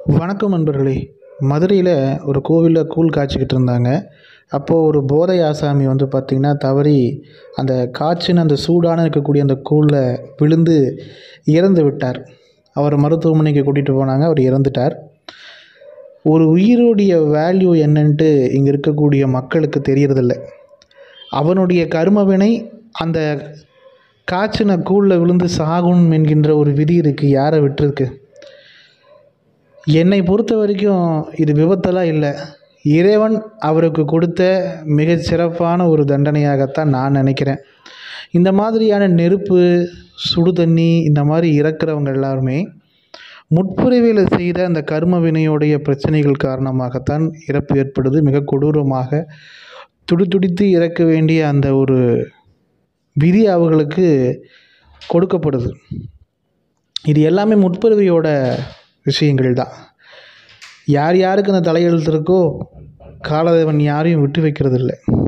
வணக்கம் நண்பர்களே மதுரையில் ஒரு கோவிலில் கூழ் காய்ச்சிக்கிட்டு இருந்தாங்க அப்போது ஒரு போதை ஆசாமி வந்து பார்த்திங்கன்னா தவறி அந்த காய்ச்சின அந்த சூடான இருக்கக்கூடிய அந்த கூழில் விழுந்து இறந்து விட்டார் அவரை மருத்துவமனைக்கு கூட்டிகிட்டு போனாங்க அவர் இறந்துட்டார் ஒரு உயிருடைய வேல்யூ என்னன்ட்டு இங்கே இருக்கக்கூடிய மக்களுக்கு தெரியறதில்ல அவனுடைய கர்மவினை அந்த காய்ச்சின கூழில் விழுந்து சாகும் என்கின்ற ஒரு விதி இருக்குது யாரை விட்டுருக்கு என்னை பொறுத்த வரைக்கும் இது விபத்தெல்லாம் இல்லை இறைவன் அவருக்கு கொடுத்த மிகச் சிறப்பான ஒரு தண்டனையாகத்தான் நான் நினைக்கிறேன் இந்த மாதிரியான நெருப்பு சுடு தண்ணி இந்த மாதிரி இறக்குறவங்க எல்லாருமே முற்பிறவியில் செய்த அந்த கர்ம வினையுடைய பிரச்சனைகள் காரணமாகத்தான் இறப்பு ஏற்படுது மிக கொடூரமாக துடிதுடித்து இறக்க வேண்டிய அந்த ஒரு விதி அவர்களுக்கு கொடுக்கப்படுது இது எல்லாமே முற்பிறவியோட விஷயங்கள் தான் யார் யாருக்கு அந்த தலையெழுத்து இருக்கோ காலதேவன் யாரையும் விட்டு வைக்கிறது இல்லை